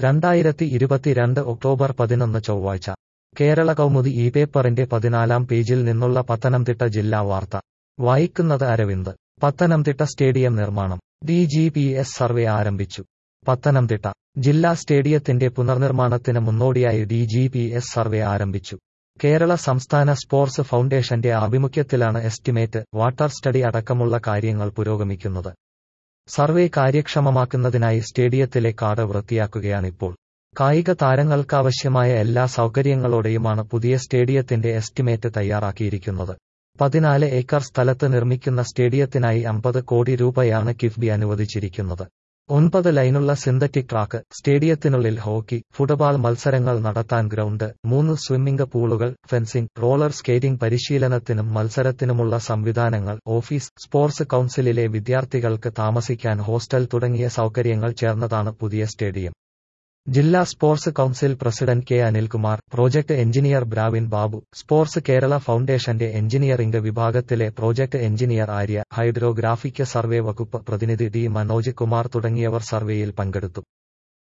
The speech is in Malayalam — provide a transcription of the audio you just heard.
രണ്ടായിരത്തി ഇരുപത്തിരണ്ട് ഒക്ടോബർ പതിനൊന്ന് ചൊവ്വാഴ്ച കേരള കൗമുദി ഈ പേപ്പറിന്റെ പതിനാലാം പേജിൽ നിന്നുള്ള പത്തനംതിട്ട ജില്ലാ വാർത്ത വായിക്കുന്നത് അരവിന്ദ് പത്തനംതിട്ട സ്റ്റേഡിയം നിർമ്മാണം D G P S survey ആരംഭിച്ചു പത്തനംതിട്ട ജില്ലാ സ്റ്റേഡിയത്തിന്റെ പുനർനിർമ്മാണത്തിന് മുന്നോടിയായി D G P S survey ആരംഭിച്ചു കേരള സംസ്ഥാന സ്പോർട്സ് ഫൗണ്ടേഷന്റെ ആഭിമുഖ്യത്തിലാണ് എസ്റ്റിമേറ്റ് വാട്ടർ സ്റ്റഡി അടക്കമുള്ള കാര്യങ്ങൾ പുരോഗമിക്കുന്നത് സർവേ കാര്യക്ഷമമാക്കുന്നതിനായി സ്റ്റേഡിയത്തിലെ കാട് വൃത്തിയാക്കുകയാണിപ്പോൾ കായിക താരങ്ങൾക്കാവശ്യമായ എല്ലാ സൗകര്യങ്ങളോടെയുമാണ് പുതിയ സ്റ്റേഡിയത്തിന്റെ എസ്റ്റിമേറ്റ് തയ്യാറാക്കിയിരിക്കുന്നത് പതിനാല് ഏക്കർ സ്ഥലത്ത് നിർമ്മിക്കുന്ന സ്റ്റേഡിയത്തിനായി അമ്പത് കോടി രൂപയാണ് കിഫ്ബി അനുവദിച്ചിരിക്കുന്നത് ഒൻപത് ലൈനുള്ള സിന്തറ്റിക് ട്രാക്ക് സ്റ്റേഡിയത്തിനുള്ളിൽ ഹോക്കി ഫുട്ബോൾ മത്സരങ്ങൾ നടത്താൻ ഗ്രൗണ്ട് മൂന്ന് swimming pools fencing roller skating പരിശീലനത്തിനും മത്സരത്തിനുമുള്ള സംവിധാനങ്ങൾ ഓഫീസ് സ്പോർട്സ് കൌൺസിലിലെ വിദ്യാർത്ഥികൾക്ക് താമസിക്കാൻ ഹോസ്റ്റൽ തുടങ്ങിയ സൗകര്യങ്ങൾ ചേർന്നതാണ് പുതിയ സ്റ്റേഡിയം ജില്ലാ sports council president K Anilkumar project engineer Bravin Babu sports Kerala ഫൗണ്ടേഷന്റെ എഞ്ചിനീയറിംഗ് വിഭാഗത്തിലെ project engineer Arya hydrographic survey വകുപ്പ് പ്രതിനിധി ഡി മനോജ് കുമാർ തുടങ്ങിയവർ സർവേയിൽ പങ്കെടുത്തു